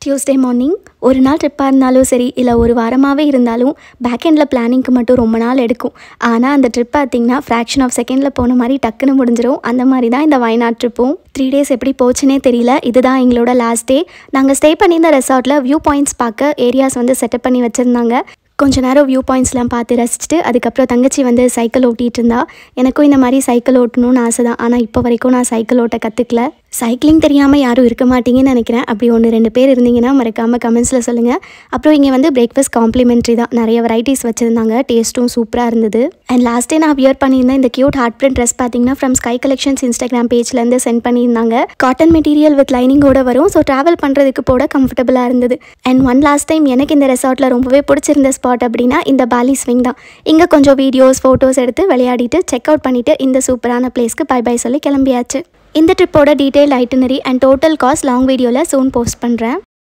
Tuesday morning ஒரு நாள் ட்ரிப்பாக இருந்தாலும் சரி இல்லை ஒரு வாரமாகவே இருந்தாலும் பேக் எண்டில் பிளானிங்க்கு மட்டும் ரொம்ப நாள் எடுக்கும் ஆனால் அந்த ட்ரிப் பார்த்தீங்கன்னா ஃப்ராக்ஷன் ஆஃப் செகண்டில் போன மாதிரி டக்குன்னு முடிஞ்சிடும் அந்த மாதிரி தான் இந்த வயநாட் ட்ரிப்பும் த்ரீ டேஸ் எப்படி போச்சுனே தெரியல இதுதான் எங்களோட லாஸ்ட் டே நாங்கள் ஸ்டே பண்ணியிருந்த ரெசார்ட்டில் வியூ பாயிண்ட்ஸ் பார்க்க ஏரியாஸ் வந்து செட்டப் பண்ணி வச்சுருந்தாங்க கொஞ்ச நேரம் வியூ பாயிண்ட்ஸ்லாம் பார்த்து ரசிச்சுட்டு அதுக்கப்புறம் தங்கச்சி வந்து சைக்கிள் ஓட்டிகிட்டு இருந்தா எனக்கும் இந்த மாதிரி சைக்கிள் ஓட்டணும்னு ஆசை தான் ஆனால் இப்போ வரைக்கும் நான் சைக்கிள் ஓட்ட கற்றுக்கல சைக்கிளிங் தெரியாமல் யாரும் இருக்க மாட்டீங்கன்னு நினைக்கிறேன் அப்படி ஒன்று ரெண்டு பேர் இருந்தீங்கன்னா மறக்காமல் கமெண்ட்ஸில் சொல்லுங்கள் அப்புறம் இங்கே வந்து பிரேக்ஃபாஸ்ட் காம்ப்ளிமெண்ட்ரி தான் நிறைய வெரைட்டிஸ் வச்சுருந்தாங்க டேஸ்ட்டும் சூப்பராக இருந்தது அண்ட் லாஸ்ட் டே நான் வியர் பண்ணியிருந்தேன் இந்த கியூட் ஹார்ட் பிரிண்ட் ட்ரெஸ் பார்த்தீங்கன்னா ஃப்ரம் ஸ்கை கலெக்ஷன்ஸ் இன்ஸ்டாகிராம் பேஜ்லேருந்து சென்ட் பண்ணியிருந்தாங்க காட்டன் மெட்டீரியல் வித் லைனிங்கோட வரும் ஸோ ட்ராவல் பண்ணுறதுக்கு போட கம்ஃபர்டபுளாக இருந்தது அண்ட் ஒன் லாஸ்ட் டைம் எனக்கு இந்த ரெசார்ட்டில் ரொம்பவே பிடிச்சிருந்த ஸ்பாட் அப்படின்னா இந்த பாலி ஸ்விங் தான் இங்கே கொஞ்சம் வீடியோஸ் ஃபோட்டோஸ் எடுத்து விளையாடிட்டு செக் அவுட் பண்ணிவிட்டு இந்த சூப்பரான பிளேஸ்க்கு பை பை சொல்லி கிளம்பியாச்சு இந்த ட்ரிப்போட detail itinerary and total cost long வீடியோவில் சூன் போஸ்ட் பண்ணுறேன்